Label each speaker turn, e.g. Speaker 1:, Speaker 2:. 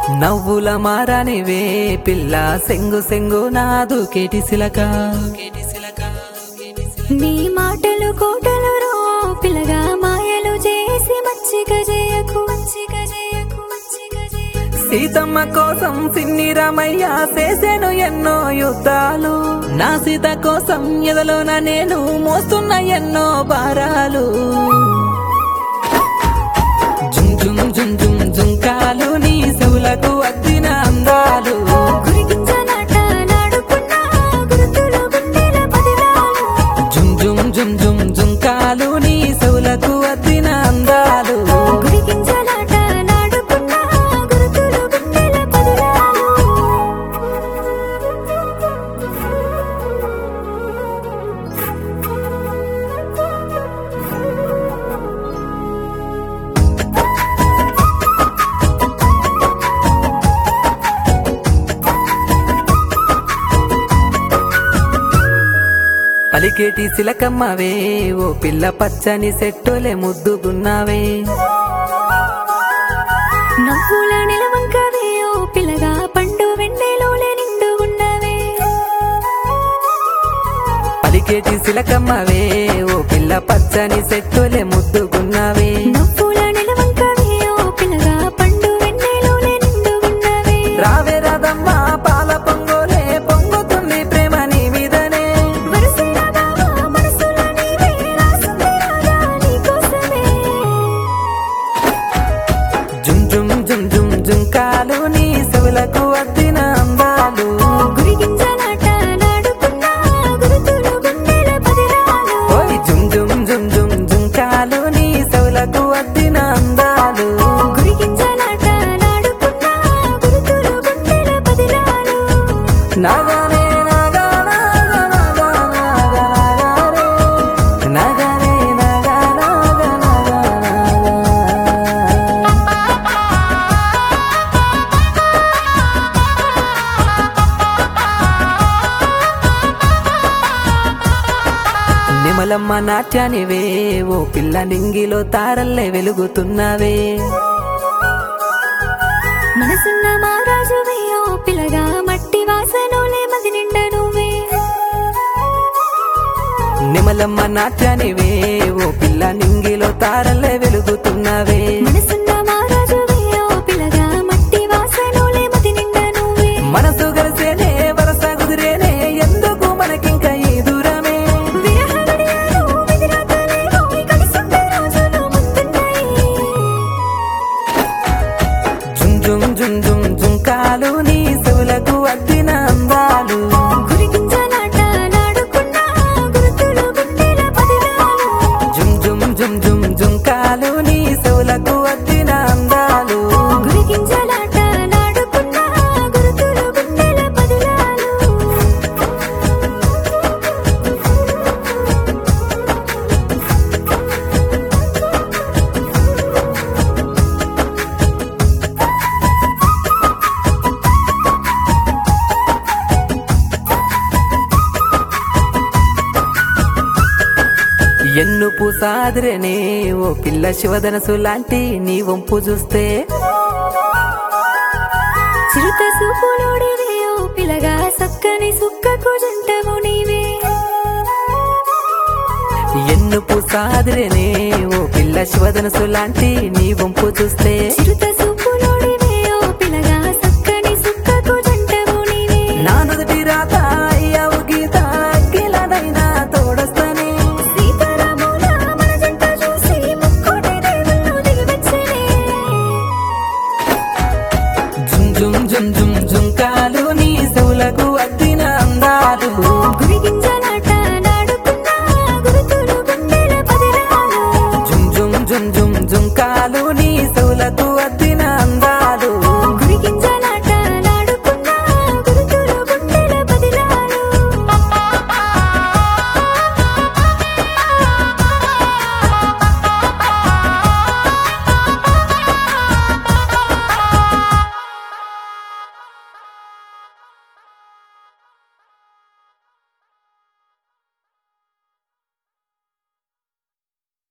Speaker 1: నవ్వుల మారానివే పిల్ల సెంగు సెంగు నాదు కేటి సిలక
Speaker 2: నీ మాటలు కోటలు రో పిల్లగా మాయలు చేసి మచ్చిక చేయకు మచ్చిక చేయకు మచ్చిక చేయకు
Speaker 1: సీతమ్మ కోసం సిన్ని రామయ్య చేశాను ఎన్నో యుద్ధాలు నా సీత కోసం ఎదలోన నేను మోస్తున్న ఎన్నో భారాలు జుమ్ జుమ్ జుమ్ జుమ్ జుంకాలు నీ చెవులకు అద్దిన అందాలు
Speaker 2: గురిగించలాట నాడుకున్నా గురుతులు గుండెల పదిలాలు
Speaker 1: జుమ్ జుమ్ జుమ్ జుమ్ జుంకాలు నీ చెవులకు అద్దిన అందాలు
Speaker 2: గురిగించలాట నాడుకున్నా గురుతులు గుండెల పదిలాలు
Speaker 1: పలికేటి సిలకమ్మవే ఓ పిల్ల పచ్చని సెట్టులే ముద్దుగున్నావే
Speaker 2: నవ్వుల నిలవంకవే ఓ పిల్లగా పండు వెన్నెలోలే నిండు ఉన్నవే
Speaker 1: పలికేటి సిలకమ్మవే ఓ పిల్ల పచ్చని సెట్టులే ముద్దుగున్నావే
Speaker 2: నవ్వుల నిలవంకవే ఓ పిల్లగా పండు వెన్నెలోలే నిండు ఉన్నవే
Speaker 1: రావే రాదమ్మా పాల పొంగోలే పొంగుతుంది ప్రేమ నీ మీదనే
Speaker 2: వరసైన బావా మనసుల నీవే రాసుంది రాగా నీకోసమే
Speaker 1: జుమ్ జుమ్ జుమ్ జుమ్ జుంకాలు నీ చెవులకు అద్దిన అందాలు
Speaker 2: గురిగించలాట నాడుకున్నా గురుతులు గుండెల పదిలాలు
Speaker 1: ఓయ్ జుమ్ జుమ్ జుమ్ జుమ్ జుంకాలు నీ చెవులకు అద్దిన అందాలు
Speaker 2: గురిగించలాట నాడుకున్నా గురుతులు గుండెల పదిలాలు
Speaker 1: నాగానే నాగా నాగా నాగా నాగా నాగారే. నాగానే నాగా నాగా నాగా నాగా. నిమలమ్మ నాట్యానివే ఓ పిల్ల నింగిలో తారల్లే వెలుగుతున్నావే
Speaker 2: మనసున్న మారాజువే ఓ పిల్లగా మట్టి వాసనోలే మది నిండా నువ్వే
Speaker 1: నిమలమ్మ నాట్యానివే ఓ పిల్ల నింగిలో తారల్లే వెలుగుతున్నావే
Speaker 2: మనసున్న మారాజువే ఓ పిల్లగా మట్టి వాసనోలే మది నిండా నువ్వే
Speaker 1: మనసు కలిసేనే వరస కుదిరేనే ఎందుకు మనకింక ఈ దూరమే
Speaker 2: విరహగడియాలు విధిరాతలేవో కలిసుండే రోజులు ముందున్నాయి
Speaker 1: జుమ్ జుమ్ జుమ్ జుమ్ జుంకాలు నీ చెవులకు అద్దిన అందాలు
Speaker 2: గురిగించలాట నాడుకున్నా గురుతులు గుండెల పదిలాలు
Speaker 1: జుమ్ జుమ్ జుమ్ జుమ్ జుంకాలు నీ చెవులకు అద్దిన అందాలు
Speaker 2: గురిగించలాట నాడుకున్నా గురుతులు గుండెల పదిలాలు
Speaker 1: ఎన్ను పూసాదిరేనే ఓ పిల్ల శివధనసు లాంటి నీ వంపు చూస్తే
Speaker 2: చిరుత సూపులోడివే ఓ పిల్లగా సక్కని సుక్కకు జంటవు నీవే
Speaker 1: ఎన్ను పూసాదిరేనే ఓ పిల్ల శివధనసు లాంటి నీ వంపు చూస్తే
Speaker 2: చిరుత సూపులోడివే ఓ పిల్లగా సక్కని సుక్కకు జంటవు నీవే
Speaker 1: నా నుదుటి రాత అయ్యావు గీత గిలనైనా తోడొస్తనే
Speaker 2: సీతారాముల మన జంట చూసి ముక్కోటి దేవుళ్ళు దిగివచ్చనే
Speaker 1: జుమ్ జుమ్ జుమ్ జుమ్ జుమ్